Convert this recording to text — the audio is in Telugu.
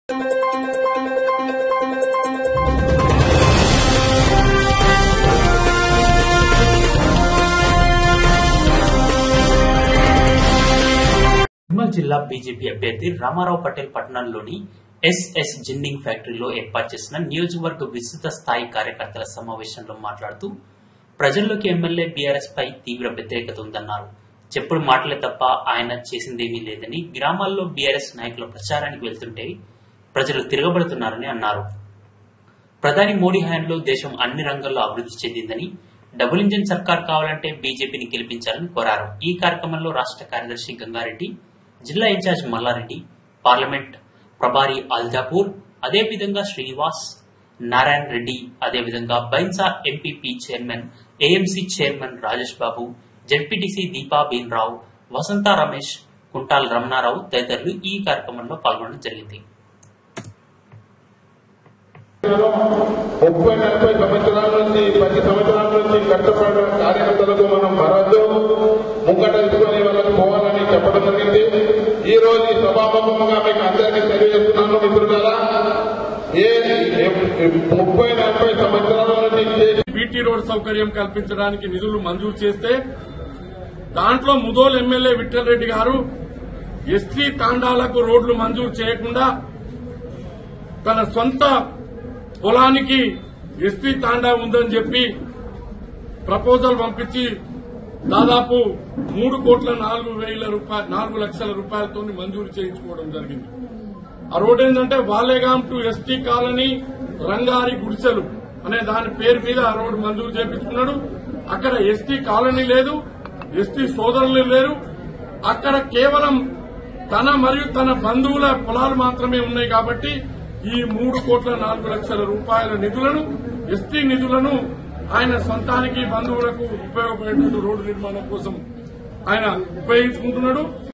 నిర్మల్ జిల్లా బీజేపీ అభ్యర్థి రామారావు పటేల్ పట్టణంలోని ఎస్ఎస్ జిన్నింగ్ ఫ్యాక్టరీలో ఏర్పాటు చేసిన నియోజకవర్గ విస్తృత స్థాయి కార్యకర్తల సమావేశంలో మాట్లాడుతూ ప్రజల్లోకి ఎమ్మెల్యే బీఆర్ఎస్ పై తీవ్ర వ్యతిరేకత ఉందన్నారు చెప్పుడు మాటలే తప్ప ఆయన చేసిందేమీ లేదని గ్రామాల్లో బీఆర్ఎస్ నాయకుల ప్రచారానికి వెళ్తుంటే ప్రజలు తిరగబడుతున్నారని అన్నారు ప్రధాని మోడీ హయాంలో దేశం అన్ని రంగాల్లో అభివృద్ధి చెందిందని డబుల్ ఇంజిన్ సర్కార్ కావాలంటే బీజేపీని గెలిపించాలని కోరారు ఈ కార్యక్రమంలో రాష్ట్ర కార్యదర్శి గంగారెడ్డి జిల్లా ఇన్ఛార్జ్ మల్లారెడ్డి పార్లమెంట్ ప్రభారి అల్జాపూర్ అదేవిధంగా శ్రీనివాస్ నారాయణ రెడ్డి అదేవిధంగా Bhainsa MPP chairman AMC chairman Rajesh Babu ZPTC Deepa Bhimrao Vasantha Ramesh Kuntal Ramanarao తదితరులు ఈ కార్యక్రమంలో పాల్గొనడం జరిగింది ముప్పై నలభై సంవత్సరాల నుంచి పది సంవత్సరాల నుంచి కష్టపడిన కార్యకర్తలకు మనం మరొద్దు ముంగట తీసుకొని వాళ్ళకి పోవాలని చెప్పడం జరిగింది ఈ రోజు ఈ సభాముఖంగా మీకు అందరికీ తెలియజేస్తున్నాను మిత్రులారా ఏ ఏ- ముప్పై నలభై సంవత్సరాల నుంచి చేసి బీటీ రోడ్ సౌకర్యం కల్పించడానికి నిధులు మంజూరు చేస్తే దాంట్లో ముదోల్ ఎమ్మెల్యే విఠల్ రెడ్డి గారు ఎస్టీ తాండాలకు రోడ్లు మంజూరు చేయకుండా తన సొంత పొలానికి ఎస్టీ తాండా ఉందని చెప్పి ప్రపోజల్ పంపించి దాదాపు మూడు కోట్ల నాలుగు వేల రూపాయలు నాలుగు లక్షల రూపాయలతో మంజూరు చేయించుకోవడం జరిగింది ఆ రోడ్ ఏంటంటే Valegaon to ST colony Rangari గుడిసెలు అనే దాని పేరు మీద ఆ రోడ్డు మంజూరు చేపించుకున్నాడు అక్కడ ఎస్టీ కాలనీ లేదు ఎస్టీ సోదరులు లేరు అక్కడ కేవలం తన మరియు తన బంధువుల పొలాలు మాత్రమే ఉన్నాయి కాబట్టి ఈ మూడు కోట్ల నాలుగు లక్షల రూపాయల నిధులను ఎస్టీ నిధులను ఆయన సొంతానికి బంధువులకు ఉపయోగపడేటువంటి రోడ్డు నిర్మాణం కోసం ఆయన ఉపయోగించుకుంటున్నాడు